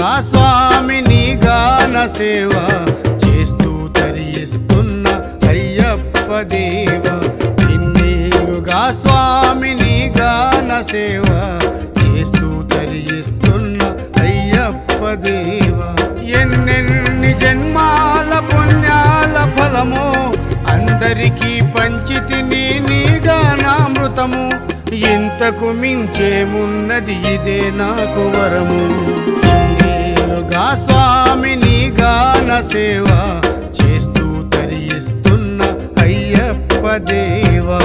ఇన్నేలుగా స్వామిని గాన సేవ చేస్తూ తరియిస్తున్న అయ్యప్ప దేవ ఇన్నేలుగా స్వామిని గాన సేవ చేస్తూ తరియిస్తున్న అయ్యప్ప దేవ ఎన్నెన్ని జన్మాల పుణ్యాల ఫలము అందరికీ పంచితిని నీ గానామృతము ఇంతకు మించేమున్నది ఇదే నాకు వరము నేనుగా స్వామిని గాన సేవ చేస్తూ తరియిస్తున్న అయ్యప్ప దేవా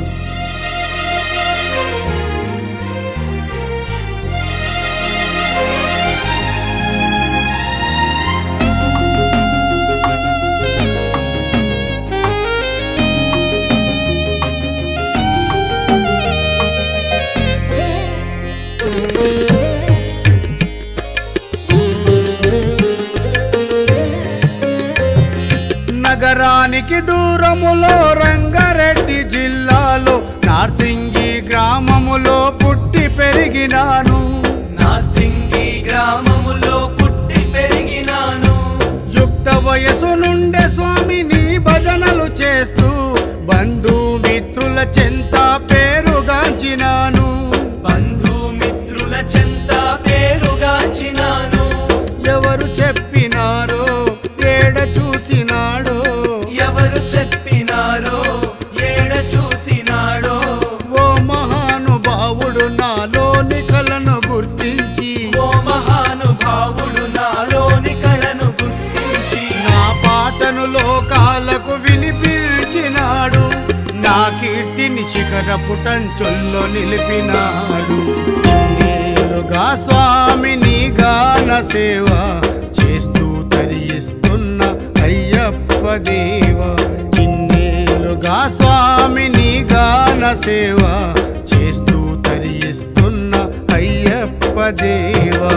నగరానికి దూరములో రంగారెడ్డి జిల్లాలో నార్సింగి గ్రామములో పుట్టి పెరిగినాను నాసింగి గ్రామములో పుట్టి పెరిగినాను యుక్త వయసు నుండే స్వామిని భజనలు చేస్తూ బంధుమిత్రుల చెంత పేరుగాంచినాను బంధుమిత్రుల చెంత పేరుగాంచినాను ఎవరు చెప్పినారో ఏడ చూసినాడో ఎవరు చెప్పినారో ఏడ చూసినాడో ఓ మహానుభావుడు నాలోని కలను గుర్తించి ఓ మహానుభావుడు నాలోని కళను గుర్తించి నా పాటను లోకాలకు వినిపించినాడు నా కీర్తిని శిఖరపు టంచొల్లో నిలిపినాడు నేలుగా స్వామిని గాన సేవ చేస్తూ తరియిస్తున్న అయ్యప్ప దేవ ఇన్నేలుగా స్వామిని గాన సేవ చేస్తూ తరియిస్తున్న అయ్యప్ప దేవా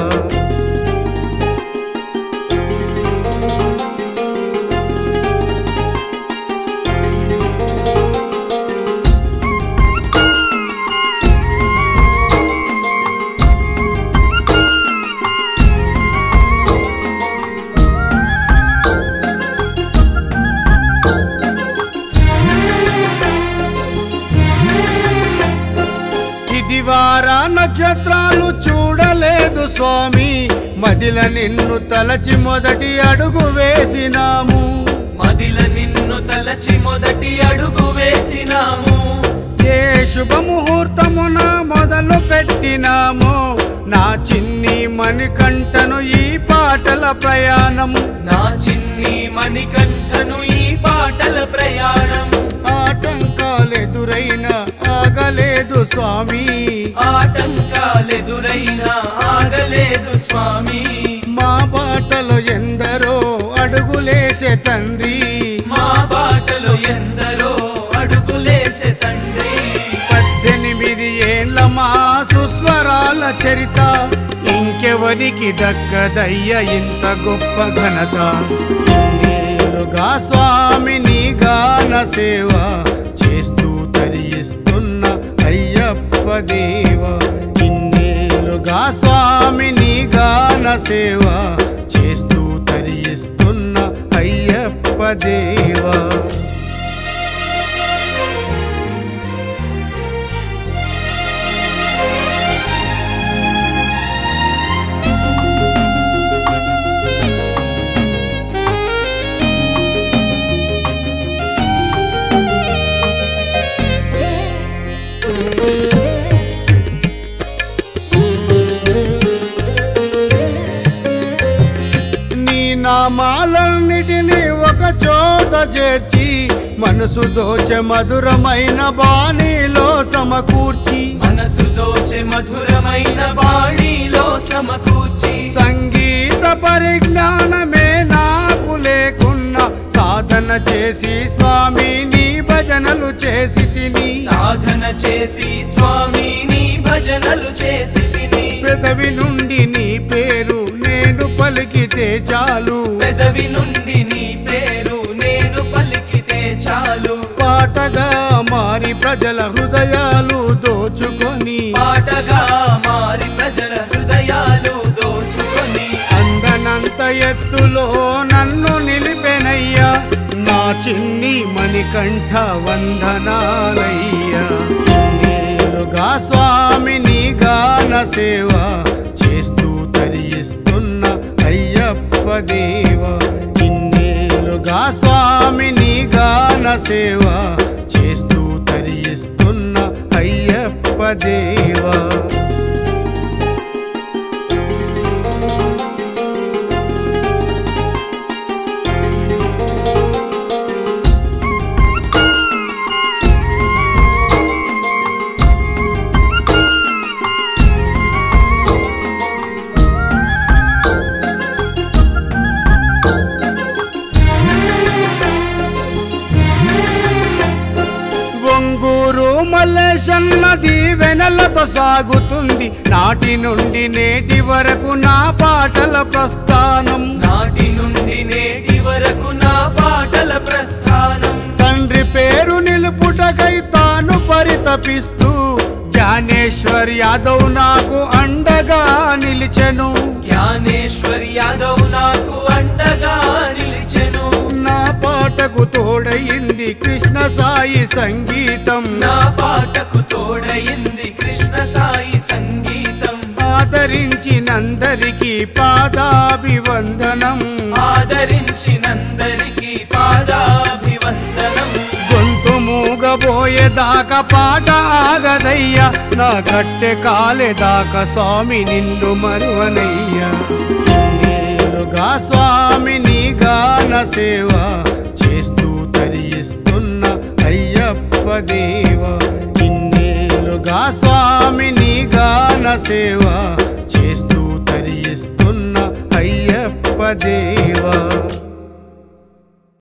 ఇది వారా నక్షత్రాలు చూడలేదు స్వామి మదిల నిన్ను తలచి మొదటి అడుగు వేసినాము మదిల నిన్ను తలచి మొదటి అడుగు వేసినాము ఏ శుభముహూర్తమున మొదలు పెట్టినాము నా చిన్ని మణికంఠను ఈ పాటల ప్రయాణము నా చిన్ని మణికంఠను ఈ పాటల ప్రయాణం ఆటంకాలెదురైన ఆగలేదు స్వామి ఆటంకాలెదురైనా ఆగలేదు స్వామి మా బాటలో ఎందరో అడుగులేసే తండ్రి మా బాటలో ఎందరో అడుగులేసే తండ్రి పద్దెనిమిది ఏండ్ల మా సుస్వరాల చరిత ఇంకెవరికి దక్కదయ్య ఇంత గొప్ప ఘనత ఇన్నేలుగా స్వామిని గాన సేవ చేస్తూ తరియిస్తున్న అయ్యప్ప దేవ ఇన్నేలుగా స్వామిని గాన సేవ చేస్తూ తరియిస్తున్న అయ్యప్ప దేవా నీ నామాలన్నిటినీ ఒక చోట చేర్చి మనసు దోచె మధురమైన బాణీలో సమకూర్చి మనసు దోచె మధురమైన బాణీలో సమకూర్చి సంగీత పరిజ్ఞానమే నాకు లేకున్నా సాధన చేసి స్వామి నీ భజనలు చేసి తిని సాధన చేసి స్వామిని భజనలు చేసి తిని పెదవి నుండి నీ పేరు నేను పలికితే చాలు పెదవి నుండి నీ పేరు నేను పలికితే చాలు పాటగా మారి ప్రజల హృదయాలు దోచుకొని పాటగా మారి ప్రజల హృదయాలు దోచుకొని చిన్ని మణికంఠ వందనాలయ్యా ఇన్నేళ్ళుగా స్వామిని గాన సేవ చేస్తూ తరియిస్తున్న అయ్యప్ప దేవ ఇన్నేళ్ళుగా స్వామిని గాన సేవ చేస్తూ తరియిస్తున్న అయ్యప్ప దేవా ఒంగూరు మల్లేశన్న దీవెనలతో సాగుతుంది నాటి నుండి నేటి వరకు నా పాటల ప్రస్థానం నాటి నుండి నేటి వరకు నా పాటల ప్రస్థానం తండ్రి పేరు నిలుపుటకై తాను పరితపిస్తూ జ్ఞానేశ్వర్ యాదవ్ నాకు అండగా నిలిచెను జ్ఞానేశ్వర్ యాదవ్ నాకు అండగా నిలిచెను నా పాటకు తోడయింది కృష్ణ సాయి సంగీతం నా పాటకు తోడయింది కృష్ణ సాయి సంగీతం ఆదరించినందరికీ పాదాభివందనం ఆదరించినందరికీ పాదాభివందనం గొంతు మూగబోయేదాకా పాట ఆగదయ్యా నా కట్టె కాలేదాకా స్వామి నిన్ను మరువనయ్యా ఇన్నేళ్ళుగా స్వామిని గాన సేవ చేస్తూ తరియిస్తున్న అయ్యప్ప దేవ ఇన్నేళ్ళుగా స్వామిని గాన సేవ చేస్తూ తరియిస్తున్న అయ్యప్ప దేవా